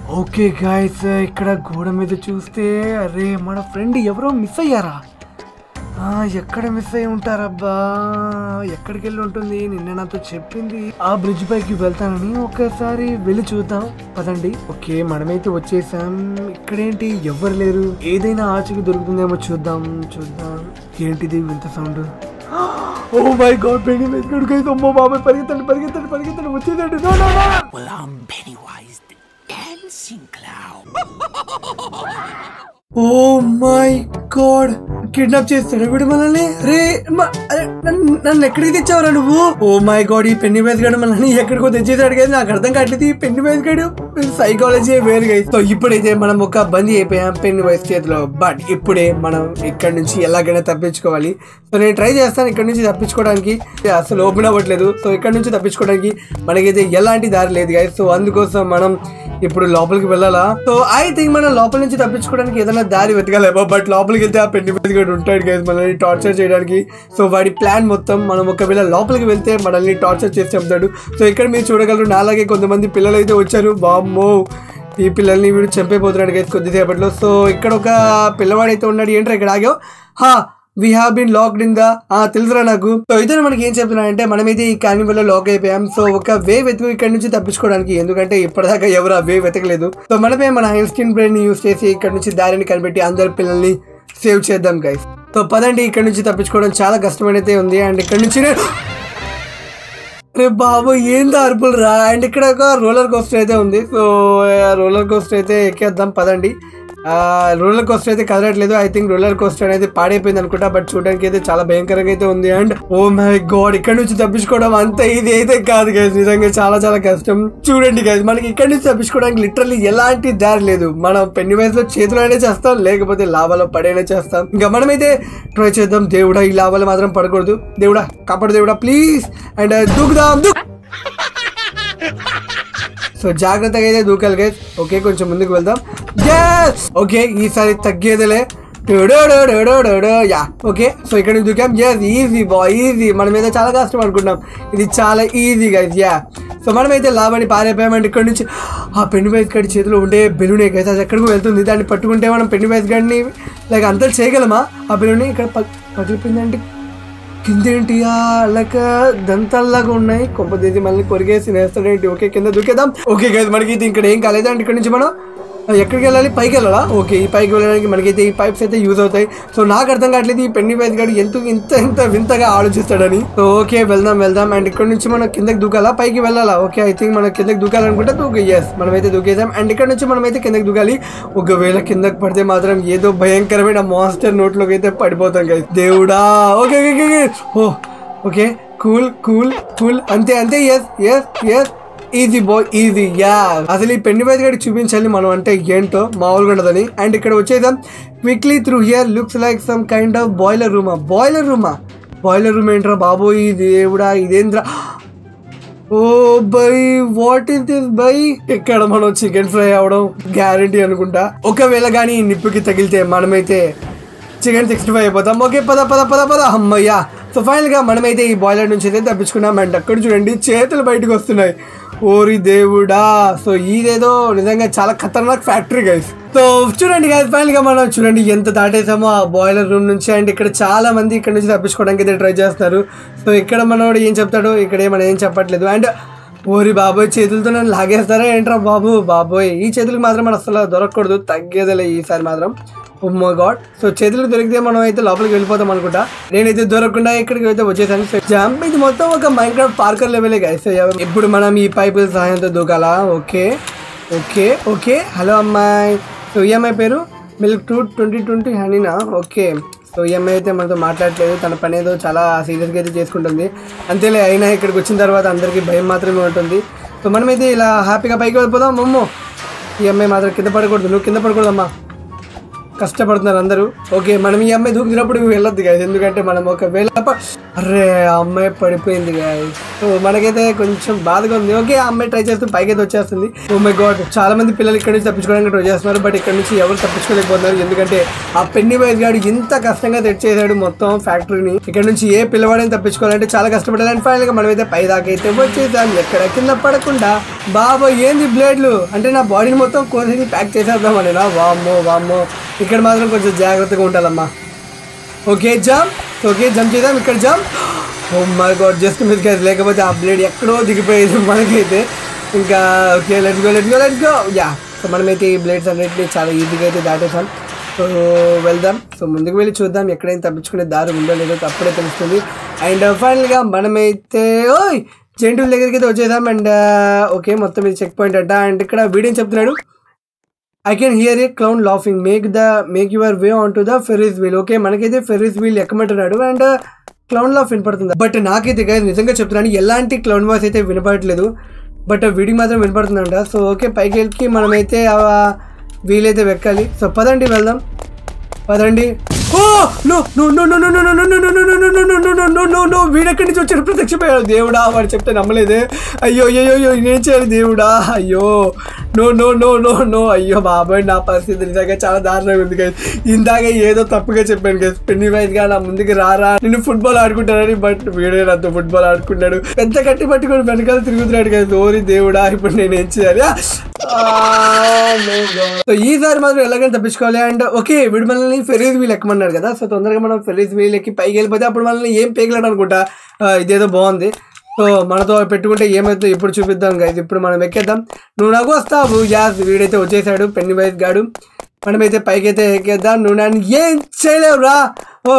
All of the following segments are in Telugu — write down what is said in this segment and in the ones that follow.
ఓకే గాయస్ ఇక్కడ గోడ మీద చూస్తే అరే మన ఫ్రెండ్ ఎవరో మిస్ అయ్యారా ఆ, ఎక్కడ మిస్ అయి ఉంటారబ్బా ఎక్కడికి వెళ్ళి ఉంటుంది నిన్న నాతో చెప్పింది ఆ బ్రిడ్జ్ పైకి వెళ్తానని ఒకసారి వెళ్ళి చూద్దాం పదండి ఓకే మనమైతే వచ్చేసాం ఇక్కడేంటి ఎవ్వరు లేరు ఏదైనా ఆచకి దొరుకుతుందేమో చూద్దాం చూద్దాం ఏంటిది వింత సౌండ్ ఓ మై గాడ్ పెళ్లి వేసుకుడు అమ్మో బాబాయ్ పరిగెత్తండి పరిగెత్తండి పరిగెత్తండి వచ్చేదండి No, no, no. Well, I'm Pennywise the Dancing Clown. Oh my god kidnap చేస్తాడు వీడు మనల్ని రే మ- అరే, నన్ను నన్ను ఎక్కడికి తెచ్చావురా నువ్వు ఓ మై గాడ్ ఈ పెన్ని వేస్ గడు మనల్ని ఎక్కడికో తెచ్చేసాడు కదా నాకు అర్థం కావట్లేదు ఈ పెన్ని వేస్ గడు సైకాలజీ వేరుగా సో ఇప్పుడైతే మనం ఒక బందీ అయిపోయాం పెన్ని వైస్ చేతిలో బట్ ఇప్పుడే మనం ఇక్కడ నుంచి ఎలాగైనా తప్పించుకోవాలి సో నేను ట్రై చేస్తాను ఇక్కడ నుంచి తప్పించుకోవడానికి అసలు ఓపెన్ అవ్వట్లేదు సో ఇక్కడ నుంచి తప్పించుకోవడానికి మనకైతే ఎలాంటి దారి లేదు guys సో అందుకోసం మనం ఇప్పుడు లోపలికి వెళ్ళాలా సో ఐ థింక్ మనం లోపల నుంచి తప్పించుకోవడానికి ఏదైనా దారి వెతకాలేమో బట్ లోపలికి వెళ్తే ఆ పెళ్లి గడు ఉంటాడు గైస్ మనల్ని టార్చర్ చేయడానికి సో వాడి ప్లాన్ మొత్తం మనం ఒకవేళ లోపలికి వెళ్తే మనల్ని టార్చర్ చేసి చెప్తాడు సో ఇక్కడ మీరు చూడగలరు నాలాగే కొంతమంది పిల్లలు అయితే వచ్చారు బామ్మో ఈ పిల్లల్ని వీడు చంపైపోతున్నాడు గైస్ కొద్దిసేపట్లో సో ఇక్కడ ఒక పిల్లవాడు అయితే ఉన్నాడు ఏంట్రా ఇక్కడ ఆగావు హా we have been locked in the తెలుసురా నాకు సో ఇద్దరు మనకి ఏం చెప్తున్నారంటే మనమైతే ఈ కార్నివల్ లో లాక్ అయిపోయాం సో ఒక వే వెతుకు ఇక్కడ నుంచి తప్పించుకోవడానికి ఎందుకంటే ఇప్పటిదాకా ఎవరు ఆ వే వెతకలేదు సో మనమే మన ఇన్స్టిన్ బ్రెయిన్ ని యూస్ చేసి ఇక్కడ నుంచి దారిని కనిపెట్టి అందరి పిల్లల్ని సేవ్ చేద్దాం గైస్ సో పదండి ఇక్కడ నుంచి తప్పించుకోవడం చాలా కష్టమైనైతే ఉంది అండ్ ఇక్కడ నుంచి నేను- రే బాబు ఏంది అరుపులు రా అండ్ ఇక్కడ ఒక రోలర్ కోస్టర్ అయితే ఉంది సో రోలర్ కోస్టర్ అయితే ఎక్కేద్దాం పదండి రోలర్ కోస్టర్ అయితే కదలట్లేదు ఐ థింక్ రోలర్ కోస్టర్ అనేది పాడైపోయింది అనుకుంటా బట్ చూడడానికి అయితే చాలా భయంకరంగా అయితే ఉంది అండ్ ఓ మై గాడ్ ఇక్కడ నుంచి తప్పించుకోవడం అంత ఇది అయితే కాదు గైస్ నిజంగా చాలా చాలా కష్టం చూడండి గైస్ మనకి ఇక్కడ నుంచి తప్పించుకోవడానికి లిటరల్లీ ఎలాంటి దారి లేదు మనం పెన్ని వయసులో చేతిలోనే చేస్తాం లేకపోతే లాభాలో పడైనా చేస్తాం ఇంకా మనమైతే ట్రై చేద్దాం దేవుడా ఈ లాభాలు మాత్రం పడకూడదు దేవుడా కాపాడు దేవుడా ప్లీజ్ అండ్ దూకుదాం దూక్ సో జాగ్రత్తగా అయితే దూకాలి గైస్ ఓకే కొంచెం ముందుకు వెళ్దాం yes ఓకే ఈసారి తగ్గేదిలే డోడోడోడోడోడో. యా ఓకే సో ఇక్కడ నుంచి దూకాం ఎస్ ఈజీ బాయ్ ఈజీ మనం ఏదో చాలా కష్టం అనుకుంటాం ఇది చాలా ఈజీ గైస్ యా సో మనమైతే లాభాన్ని పారైపోయామంటే ఇక్కడ నుంచి ఆ పెన్ను వైస్ గడి చేతిలో ఉండే బెలూనే గైస్ అది ఎక్కడికి వెళ్తుంది దాన్ని పట్టుకుంటే మనం పెన్ను వైస్ గడిని లైక్ అంతా చేయగలమా ఆ బెలూని ఇక్కడ ప- పగిలిపోయిందంటే కిందేంటి లైక్ దంతాల్లాగా ఉన్నాయి కొంపదీసి మళ్ళీ కొరిగేసి వేస్తాడేంటి ఓకే కింద దూకేద్దాం ఓకే గైస్ మనకి ఇది ఇక్కడ ఏం కాలేదు అంటే ఇక్కడ నుంచి మనం ఎక్కడికి వెళ్ళాలి పైకి వెళ్ళాలా ఓకే ఈ పైకి వెళ్ళడానికి మనకైతే ఈ పైప్స్ అయితే యూజ్ అవుతాయి సో నాకు అర్థం కావట్లేదు ఈ పెన్ని వైజ్ గాడు ఎంత ఇంత ఇంత వింతగా ఆలోచిస్తాడని సో ఓకే వెళ్దాం వెళ్దాం అండ్ ఇక్కడ నుంచి మనం కిందకి దూకాలా పైకి వెళ్ళాలా ఓకే ఐ థింక్ మనం కిందకి దూకాలనుకుంటే దూక ఎస్ మనమైతే దూకేసాం అండ్ ఇక్కడ నుంచి మనమైతే కిందకి దూకాలి ఒకవేళ కిందకి పడితే మాత్రం ఏదో భయంకరమైన మాన్స్టర్ నోట్లోకి అయితే పడిపోతాం కదా దేవుడా okay okay okay oh okay cool cool cool అంతే అంతే yes yes yes easy boy easy yeah అసలు ఈ పెన్ను వైజ్ గడికి చూపించాలి మనం అంటే ఏంటో మామూలుగా ఉండదని అండ్ ఇక్కడ వచ్చేద్దాం quickly through here looks like some kind of boiler రూమా బాయిలర్ రూమా బాయిలర్ రూమ్ ఏంట్రా బాబు ఈ దేవుడా ఇదేంద్రా oh bye what is this bye ఇక్కడ మనం చికెన్ ఫ్రై అవడం గ్యారంటీ అనుకుంటా ఒకవేళ కానీ ఈ నిప్పుకి తగిలితే మనమైతే చికెన్ సిక్స్టీ ఫైవ్ అయిపోతాం ఓకే పద పద పద పద అమ్మయ్యా సో ఫైనల్ గా మనమైతే ఈ బాయిలర్ నుంచి అయితే తప్పించుకున్నాం అండ్ అక్కడ చూడండి చేతులు బయటకు వస్తున్నాయి ఓరి దేవుడా సో ఇదేదో నిజంగా చాలా ఖతర్నాక్ ఫ్యాక్టరీ గైస్ సో చూడండి గైస్ ఫైనల్ గా మనం చూడండి ఎంత దాటేసామో ఆ బాయిలర్ రూమ్ నుంచి అండ్ ఇక్కడ చాలా మంది ఇక్కడ నుంచి తప్పించుకోవడానికి అయితే ట్రై చేస్తున్నారు సో ఇక్కడ మనోడు ఏం చెప్తాడు ఇక్కడ మనం ఏం చెప్పట్లేదు అండ్ ఓరి బాబోయ్ చేతులతో నన్ను లాగేస్తారా ఏంట్రా బాబు బాబోయ్ ఈ చేతులకు మాత్రం మనం అసలు దొరకకూడదు తగ్గేదిలే ఈసారి మాత్రం ఉమ్మో గాడ్ సో చేతులకు దొరికితే మనం అయితే లోపలికి వెళ్ళిపోతాం అనుకుంటా నేనైతే దొరకకుండా ఇక్కడికి అయితే వచ్చేసాను సో జంప్ ఇది మొత్తం ఒక మైక్రాఫ్ట్ పార్కర్ లెవెలే గైస్ ఇప్పుడు మనం ఈ పైపుల సహాయంతో దూకాలా ఓకే ఓకే ఓకే హలో అమ్మాయి సో ఈ అమ్మాయి పేరు మిల్క్ టూ ట్వంటీ ట్వంటీ హనీనా ఓకే సో ఈ అమ్మాయి అయితే మనతో మాట్లాడట్లేదు తన పని ఏదో చాలా సీరియస్గా అయితే చేసుకుంటుంది అంతేలే అయినా ఇక్కడికి వచ్చిన తర్వాత అందరికీ భయం మాత్రమే ఉంటుంది సో మనమైతే ఇలా హ్యాపీగా పైకి వెళ్ళిపోదాం అమ్మో ఈ అమ్మాయి మాత్రం కింద పడకూడదు నువ్వు కింద పడకూడదమ్మా కష్టపడుతున్నారు అందరూ ఓకే మనం ఈ అమ్మాయి దూకుతున్నప్పుడు వెళ్ళొద్దు గాయస్ ఎందుకంటే మనం ఒకవేళ ప- అరే ఆ అమ్మాయి పడిపోయింది గాయస్ సో మనకైతే కొంచెం బాధగా ఉంది ఓకే ఆ అమ్మాయి ట్రై చేస్తూ పైకి అయితే వచ్చేస్తుంది ఓ మై గాడ్ చాలా మంది పిల్లలు ఇక్కడ నుంచి తప్పించుకోవడానికి ట్రై చేస్తున్నారు బట్ ఇక్కడ నుంచి ఎవరు తప్పించుకోలేకపోతున్నారు ఎందుకంటే ఆ పెన్ని వైజ్ గాడు ఇంత కష్టంగా తెట్ చేశాడు మొత్తం ఫ్యాక్టరీని ఇక్కడ నుంచి ఏ పిల్లవాడని తప్పించుకోవాలంటే చాలా కష్టపడాలి అండ్ ఫైనల్ గా మనమైతే పై దాకా అయితే వచ్చేసాం ఎక్కడ కింద పడకుండా బాబా ఏంది బ్లేడ్లు అంటే నా బాడీని మొత్తం కోసేసి ప్యాక్ చేసేద్దామని నా వామ్మో వామ్మో ఇక్కడ మాత్రం కొంచెం జాగ్రత్తగా ఉండాలమ్మా ఓకే జంప్ ఓకే జంప్ చేద్దాం ఇక్కడ jump oh my god just miss guys లేకపోతే ఆ బ్లేడ్ ఎక్కడో దిగిపోయేది మనకైతే ఇంకా okay let's go let's go let's go yeah so మనమైతే ఈ బ్లేడ్స్ అన్నిటిని చాలా ఈజీగా అయితే దాటేసాం సో వెళ్దాం సో ముందుకు వెళ్ళి చూద్దాం ఎక్కడైనా తప్పించుకునే దారి ఉందో లేదో అప్పుడే తెలుస్తుంది అండ్ ఫైనల్గా మనమైతే ఓయ్ జెంటుల దగ్గరికి అయితే వచ్చేద్దాం అండ్ ఓకే మొత్తం ఇది చెక్ పాయింట్ అంట అండ్ ఇక్కడ వీడియో చెప్తున్నాడు I can hear a clown laughing make the make your way on to the Ferris wheel okay మనకైతే ఫెరిస్ వీల్ ఎక్కమంటున్నాడు అండ్ క్లౌన్ లాఫ్ వినపడుతుంది బట్ నాకైతే guys నిజంగా చెప్తున్నాను ఎలాంటి క్లౌన్ వాయిస్ అయితే వినపడట్లేదు బట్ వీడికి మాత్రం వినపడుతుందంట సో ఓకే పైకి వెళ్ళి మనమైతే ఆ వీలైతే వెక్కాలి సో పదండి వెళ్దాం పదండి oh no no no no no no no no no no no no no no no no no no వీడెక్కడి నుంచి వచ్చాడు ప్రత్యక్షపోయాడు దేవుడా వాడు చెప్తే నమ్మలేదే అయ్యో అయ్యో అయ్యో నేను చేయాలి దేవుడా అయ్యో no no no no no అయ్యో బాబాయ్ నా పరిస్థితి నిజంగా చాలా దారుణంగా ఉంది కదా ఇందాక ఏదో తప్పుగా చెప్పాను కదా పెన్ని వైజ్ గా నా ముందుకు రారా నేను ఫుట్బాల్ ఆడుకుంటానని బట్ వీడే నాతో ఫుట్బాల్ ఆడుకున్నాడు పెద్ద కట్టి పట్టుకొని వెనకాల తిరుగుతున్నాడు కదా ఓరి దేవుడా ఇప్పుడు నేను ఏం చేయాలి సో ఈసారి మాత్రం ఎలాగైనా తప్పించుకోవాలి అండ్ ఓకే వీడు మనల్ని ఫెరీజ్ వీల్ ఎక్కమన్నాడు కదా సో తొందరగా మనం ఫెరీజ్ వీల్ ఎక్కి పైకి వెళ్ళిపోతే అప్పుడు మనల్ని ఏం పేగలాడు అనుకుంటా ఆ, ఇదేదో బాగుంది సో మనతో పెట్టుకుంటే ఏమైతే ఇప్పుడు చూపిద్దాం గైస్ ఇప్పుడు మనం ఎక్కేద్దాం నువ్వు నాకు వస్తావు యాస్ వీడైతే వచ్చేసాడు పెన్ని వైజ్ గాడు మనమైతే పైకి అయితే ఎక్కేద్దాం నువ్వు నన్ను ఏం చేయలేవురా ఓ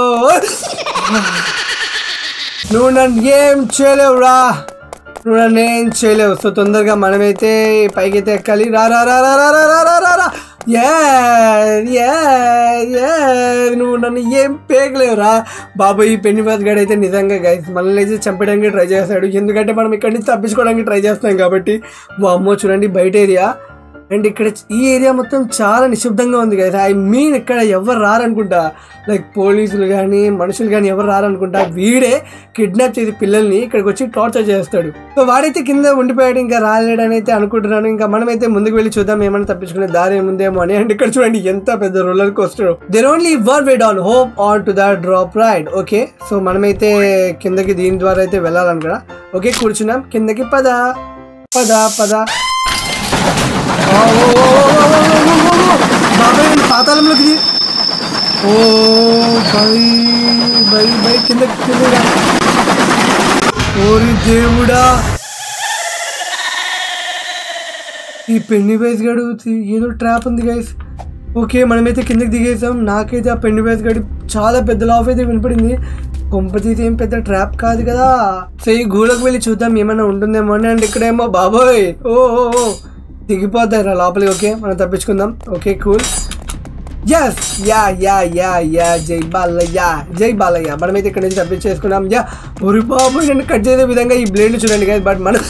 నువ్వు నన్ను ఏం చేయలేవురా నువ్వు నన్ను ఏం చేయలేవు సో తొందరగా మనమైతే పైకి అయితే ఎక్కాలి రా రా రా రా రా రా రా రా రా రా Yeah, yeah, yeah. నువ్వు నన్ను ఏం పేకలేవురా బాబు ఈ పెన్ని బాత్ గడ్ అయితే నిజంగా గైస్ మనల్ని అయితే చంపడానికి ట్రై చేస్తాడు ఎందుకంటే మనం ఇక్కడి నుంచి తప్పించుకోవడానికి ట్రై చేస్తాం కాబట్టి అమ్మో చూడండి బయట ఏరియా అండ్ ఇక్కడ ఈ ఏరియా మొత్తం చాలా నిశ్శబ్దంగా ఉంది కదా ఐ మీన్ ఇక్కడ ఎవరు రారనుకుంటా లైక్ పోలీసులు కానీ మనుషులు కానీ ఎవరు రారనుకుంటా వీడే కిడ్నాప్ చేసి పిల్లల్ని ఇక్కడికి వచ్చి టార్చర్ చేస్తాడు సో వాడైతే కింద ఉండిపోయాడు ఇంకా రాలేడని అయితే అనుకుంటున్నాను ఇంకా మనమైతే ముందుకు వెళ్ళి చూద్దాం ఏమైనా తప్పించుకునే దారి ఏముందేమో అని అండ్ ఇక్కడ చూడండి ఎంత పెద్ద roller coaster there only one way down hop on to the drop ride okay so మనమైతే కిందకి దీని ద్వారా అయితే వెళ్ళాలనుకున్నా ఓకే కూర్చున్నాం కిందకి పద పద పద ఓ, ఓ, ఓ, ఓ, ఓ, ఓ, ఓ, ఓ, ఓ, ఓ. బాబాయ్ నేను పాతాళంలోకి ది- ఓ బై బై బై కింద కింద ఓరి దేవుడా ఈ పెన్ని వైజ్ గడు ఏదో ట్రాప్ ఉంది గైస్ ఓకే మనమైతే కిందకి దిగేసాం నాకైతే ఆ పెన్ని వైజ్ గడి చాలా పెద్ద లాఫ్ అయితే వినపడింది కొంపతీసి ఏం పెద్ద ట్రాప్ కాదు కదా సో ఈ గూడకు వెళ్ళి చూద్దాం ఏమైనా ఉంటుందేమో అని అండ్ ఇక్కడేమో బాబోయ్ ఓ ఓ, ఓ దిగిపోతాయి రా లోపలికి ఓకే మనం తప్పించుకుందాం okay cool yes yeah yeah yeah yeah జై బాలయ్య జై బాలయ్య మనమైతే ఇక్కడ నుంచి తప్పించేసుకున్నాం యా ఒరి బాబు నేను కట్ చేసే విధంగా ఈ బ్లేడ్లు చూడండి కదా బట్ మనం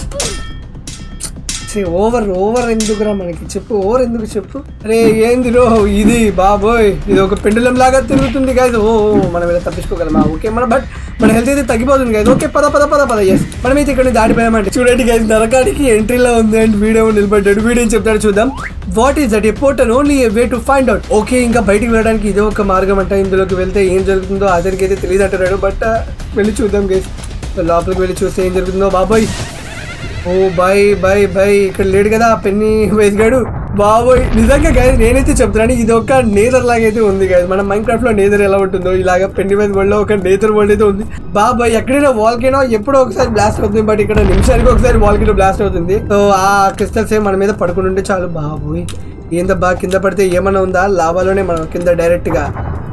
ఓవర్ ఓవర్ ఎందుకురా మనకి చెప్పు ఓవర్ ఎందుకు చెప్పు అరే ఏంది రో ఇది బాబోయ్ ఇది ఒక పెండులం లాగా తిరుగుతుంది కాదు ఓ ఓ, మనం ఇలా తప్పించుకోగలమా ఓకే మన బట్ మన హెల్త్ అయితే తగ్గిపోతుంది కదా ఓకే పద పద పద పద ఎస్ మనమైతే ఇక్కడ నుంచి దాటిపోయామంటే చూడండి గైస్ నరకానికి ఎంట్రీలో ఉంది అండ్ వీడియో నిలబడ్డాడు వీడియో ఏం చెప్తాడు చూద్దాం what is that a portal only a way to find out okay ఇంకా బయటికి వెళ్ళడానికి ఇదే ఒక మార్గం అంట ఇందులోకి వెళ్తే ఏం జరుగుతుందో అతనికి అయితే తెలియదు అంటున్నాడు బట్ వెళ్ళి చూద్దాం గైస్ లోపలికి వెళ్ళి చూస్తే ఏం జరుగుతుందో బాబోయ్ ఓ బై బై బై ఇక్కడ లేడు కదా ఆ పెన్ని వేస్ గాడు బాబోయ్ నిజంగా గాయ నేనైతే చెప్తున్నాను ఇది ఒక నేదర్ లాగా అయితే ఉంది గాయ మన మైండ్ క్రాఫ్ట్ లో నేదర్ ఎలా ఉంటుందో ఇలాగా పెన్ని వేస్ వరల్డ్ లో ఒక నేదర్ వరల్డ్ అయితే ఉంది బాబాయ్ ఎక్కడైనా వాల్కేనో ఎప్పుడో ఒకసారి బ్లాస్ట్ అవుతుంది బట్ ఇక్కడ నిమిషానికి ఒకసారి వాల్కేనో బ్లాస్ట్ అవుతుంది సో ఆ క్రిస్టల్స్ ఏ మన మీద పడుకుని ఉంటే చాలు బాబోయ్ ఏందబ్బా కింద పడితే ఏమన్నా ఉందా లావాలోనే మనం కింద డైరెక్ట్ గా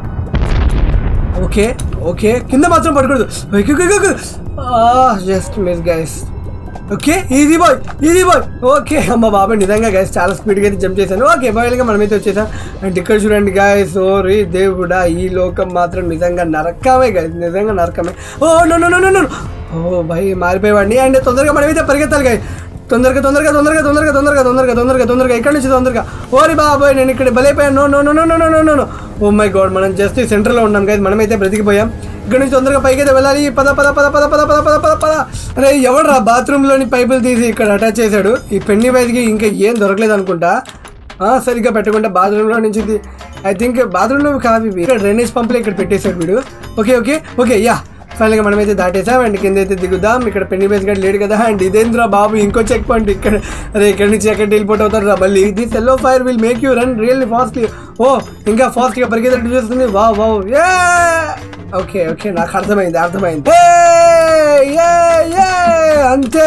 ఓకే ఓకే కింద మాత్రం పడకూడదు just miss guys okay easy boy easy boy okay అమ్మ బాబాయ్ నిజంగా గైస్ చాలా స్పీడ్గా అయితే జంప్ చేశాను ఓకే బాయ్గా మనమైతే వచ్చేసాం అండ్ ఇక్కడ చూడండి గాయస్ ఓరి దేవుడా ఈ లోకం మాత్రం నిజంగా నరకమే గైస్ నిజంగా నరకమే oh no no no no no oh భయ్ మారిపోయేవాడిని అండ్ తొందరగా మనమైతే పరిగెత్తాలి గాయ తొందరగా తొందరగా తొందరగా తొందరగా తొందరగా తొందరగా తొందరగా తొందరగా ఇక్కడ నుంచి తొందరగా ఓరి బాబోయ్ నేను ఇక్కడ బలైపోయాను no no no no no no no no oh my god మనం జస్ట్ సెంటర్లో ఉన్నాం కదా మనమైతే బ్రతికిపోయాం ఇక్కడ నుంచి తొందరగా పైకి అయితే వెళ్ళాలి పద పద పద పద పద పద పద పద పద అరే ఎవడరా బాత్రూంలోని పైపులు తీసి ఇక్కడ అటాచ్ చేశాడు ఈ పెన్ని వైద్యకి ఇంకా ఏం దొరకలేదు అనుకుంటా ఆ, సరిగ్గా పెట్టకుండా బాత్రూంలో నుంచి ఐ థింక్ బాత్రూంలో కాదు ఇవి ఇక్కడ డ్రైనేజ్ పంపులు ఇక్కడ పెట్టేశాడు వీడు ఓకే ఓకే ఓకే యా ఫైనల్గా మనమైతే దాటేసాం అండ్ కింద అయితే దిగుదాం ఇక్కడ పెన్ని బేస్ గడ్ లేడు కదా అండ్ ఇదేంద్రా బాబు ఇంకో చెక్ పాయింట్ ఇక్కడ అరే ఇక్కడ నుంచి ఎక్కడ టెలిపోర్ట్ అవుతారు రా మళ్ళీ this yellow fire will make you run really fastly oh ఇంకా ఫాస్ట్గా పరిగెత్తట్టు చేస్తుంది వావ్ వావ్ ఏ ఓకే ఓకే నాకు అర్థమైంది అర్థమైంది ఏ, ఏ, ఏ, అంతే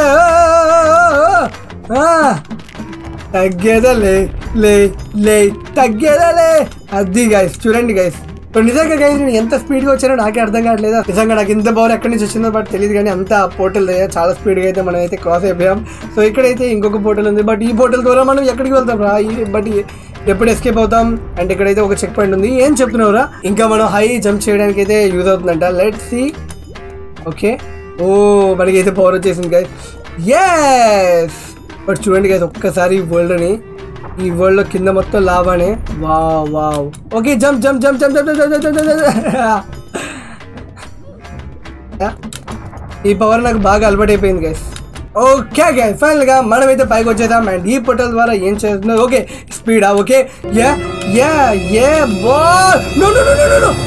ఆ, తగ్గేదలే లే లే తగ్గేదలే అది గైస్ చూడండి గైస్ ఇప్పుడు నిజంగా గైస్ నేను ఎంత స్పీడ్గా వచ్చానో నాకే అర్థం కావట్లేదు నిజంగా నాకు ఇంత పవర్ ఎక్కడి నుంచి వచ్చిందో బట్ తెలియదు కానీ అంత పోర్టల్ చాలా స్పీడ్గా అయితే మనం అయితే క్రాస్ అయిపోయాం సో ఇక్కడైతే ఇంకొక పోర్టల్ ఉంది బట్ ఈ పోర్టల్ ద్వారా మనం ఎక్కడికి వెళ్తాం రా ఈ- బట్ ఈ- ఎప్పుడు ఎస్కేప్ అవుతాం అండ్ ఇక్కడైతే ఒక చెక్ పాయింట్ ఉంది ఏం చెప్తున్నావురా ఇంకా మనం హై జంప్ చేయడానికి అయితే యూజ్ అవుతుందంట లెట్ సి ఓకే ఓ మనకి అయితే పవర్ వచ్చేసింది గైస్ ఎస్ బట్ చూడండి గైస్ ఒక్కసారి ఈ వరల్డ్ని ఈ వరల్డ్ కింద మొత్తం లాభానే wow wow okay jump jump jump jump jump jump jump jump ఈ పవర్ నాకు బాగా అలవాటు అయిపోయింది గైస్ ఓకే గైస్ ఫైనల్ గా మనమైతే పైకి వచ్చేసాం అండ్ ఈ పోర్టల్ ద్వారా ఏం చేస్తున్నాం ఓకే స్పీడా ఓకే యా యా యా బో no no no no no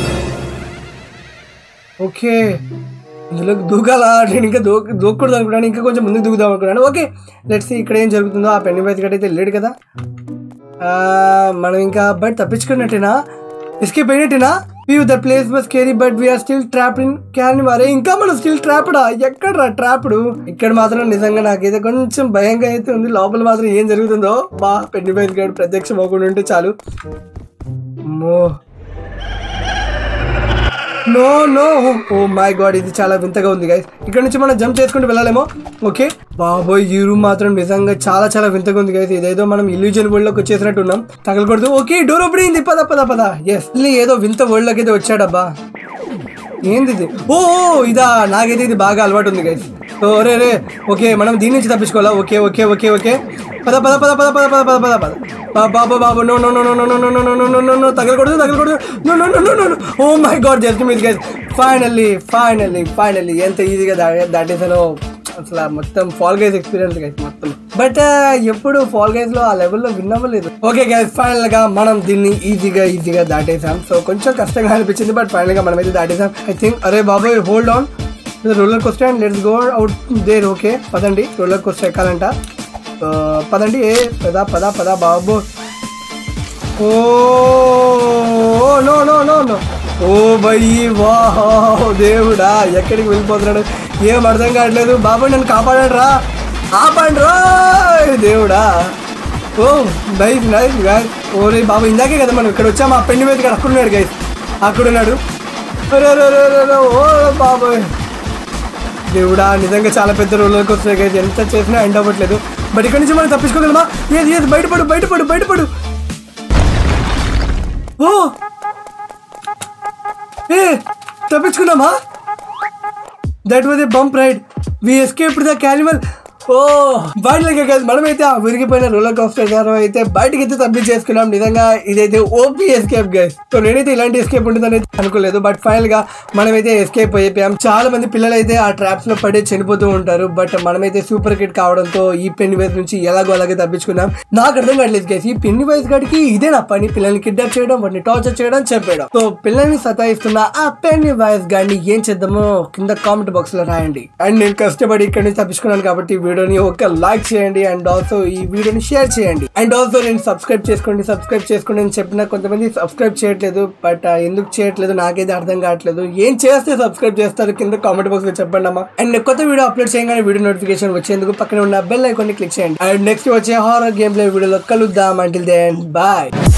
okay ఇందులో దూకాలా నేను ఇంకా దూక దూకూడదు అనుకున్నాను ఇంకా కొంచెం ముందుకు దూకుదాం అనుకున్నాను ఓకే లెట్స్ ఇక్కడ ఏం జరుగుతుందో ఆ పెన్ను బయట అయితే లేడు కదా ఆ, మనం ఇంకా బట్ తప్పించుకున్నట్టేనా ఎస్కేప్ అయినట్టేనా view the place was scary but we are still trapped in can మరే ఇంకా మనం స్టిల్ ట్రాప్డా ఎక్కడరా ట్రాప్డ్ ఇక్కడ మాత్రం నిజంగా నాకైతే కొంచెం భయంగా అయితే ఉంది లోపల మాత్రం ఏం జరుగుతుందో బా పెన్ను బయట గారు ప్రత్యక్షం అవ్వకుండా ఉంటే చాలు అమ్మో no no oh my god ఇది చాలా వింతగా ఉంది గైస్ ఇక్కడ నుంచి మనం జంప్ చేసుకుంటూ వెళ్ళాలేమో ఓకే బాబోయ్ ఈ రూమ్ మాత్రం నిజంగా చాలా చాలా వింతగా ఉంది గైస్ ఇదేదో మనం ఇల్యూజన్ వరల్డ్ లోకి వచ్చేసినట్టు ఉన్నాం తగలకూడదు ఓకే డోర్ ఓపెన్ అయింది పద పద పద ఎస్ ఏదో వింత వరల్డ్ లోకి అయితే వచ్చాడబ్బా ఏంది ఇది ఓ ఓ, ఇదా నాకైతే ఇది బాగా అలవాటు ఉంది గైస్ సో రే రే ఓకే మనం దీని నుంచి తప్పించుకోవాలా ఓకే ఓకే ఓకే ఓకే పద పద పద పద పద పద పద పద పద బా- బాబు బాబు no no no no no no no no no no no no తగలకూడదు తగలకూడదు no no no no no oh my god just మీది గైస్ ఫైనల్లీ ఫైనల్లీ ఫైనల్లీ ఎంత ఈజీగా దా దాటేసానో అసలు ఆ మొత్తం ఫాల్ గైస్ ఎక్స్పీరియన్స్ గైస్ మొత్తం బట్ ఎప్పుడు ఫాల్ గైస్ లో ఆ లెవెల్లో విన్నవ్వలేదు ఓకే గైస్ ఫైనల్ గా మనం దీన్ని ఈజీగా ఈజీగా దాటేసాం సో కొంచెం కష్టంగా అనిపించింది బట్ ఫైనల్ గా మనం అయితే దాటేసాం ఐ థింక్ అరే బాబోయ్ hold on roller coaster and let's go out there okay పదండి రోలర్ కోస్టర్ ఎక్కాలంట సో పదండి ఏ పద పద పద బాబు ఓ నో నో నో నో ఓ బయ్యి వాహ్ దేవుడా ఎక్కడికి వెళ్ళిపోతున్నాడు ఏం అర్థం కావట్లేదు బాబు నన్ను కాపాడండి రా ఆపండి రా దేవుడా ఓ నైస్ నైస్ గైస్ ఓరే బాబు ఇందాకే కదా మనం ఇక్కడ వచ్చాము ఆ పెళ్లి మీద అక్కడ ఉన్నాడు గైస్ అక్కడ ఉన్నాడు అరే అరే అరే అరే, అరే, ఓ బాబోయ్ దేవుడా నిజంగా చాలా పెద్ద రోలర్కి వస్తున్నాయి గైస్ ఎంత చేసినా ఎండ్ అవ్వట్లేదు బట్ ఇక్కడ నుంచి మనం తప్పించుకోగలమా ఏది ఏది బయటపడు బయటపడు బయటపడు ఓ ఏ తప్పించుకున్నామా that was a bump ride we escaped the cannibal ఓ బయటలోకి కాదు మనమైతే ఆ విరిగిపోయిన రోలర్ కోస్టర్ ద్వారా అయితే బయటకి అయితే తప్పించేసుకున్నాం నిజంగా ఇదైతే ఓపీ ఎస్కేప్ గైస్ సో నేనైతే ఇలాంటి ఎస్కేప్ ఉంటుందని అయితే అనుకోలేదు బట్ ఫైనల్ గా మనమైతే ఎస్కేప్ అయిపోయాం చాలా మంది పిల్లలు అయితే ఆ ట్రాప్స్ లో పడే చనిపోతూ ఉంటారు బట్ మనమైతే సూపర్ కిట్ కావడంతో ఈ పెన్ని వైస్ నుంచి ఎలాగో అలాగే తప్పించుకున్నాం నాకు అర్థం కావట్లేదు గైస్ ఈ పెన్ని వైస్ గడికి ఇదే నా పని పిల్లల్ని కిడ్నాప్ చేయడం వాటిని టార్చర్ చేయడం చెప్పడం సో పిల్లల్ని సతాయిస్తున్న ఆ పెన్ని వైస్ గాడిని ఏం చేద్దామో కింద కామెంట్ బాక్స్ లో రాయండి అండ్ నేను కష్టపడి ఇక్కడ నుంచి తప్పించుకున్నాను కాబట్టి ఈ వీడియోని ఒక లైక్ చేయండి అండ్ ఆల్సో ఈ వీడియోని షేర్ చేయండి అండ్ ఆల్సో నేను సబ్స్క్రైబ్ చేసుకోండి సబ్స్క్రైబ్ చేసుకోండి అని చెప్పిన కొంతమంది సబ్స్క్రైబ్ చేయట్లేదు బట్ ఎందుకు చేయట్లేదు నాకైతే అర్థం కావట్లేదు ఏం చేస్తే సబ్స్క్రైబ్ చేస్తారు కింద కామెంట్ బాక్స్ లో చెప్పండి అమ్మా అండ్ కొత్త వీడియో అప్లోడ్ చేయగానే వీడియో నోటిఫికేషన్ వచ్చేందుకు పక్కన ఉన్న బెల్ ఐకాన్ క్లిక్ చేయండి అండ్ నెక్స్ట్ వచ్చే హారర్ గేమ్ ప్లే వీడియోలో కలుద్దాం అంటిల్ దెన్ బాయ్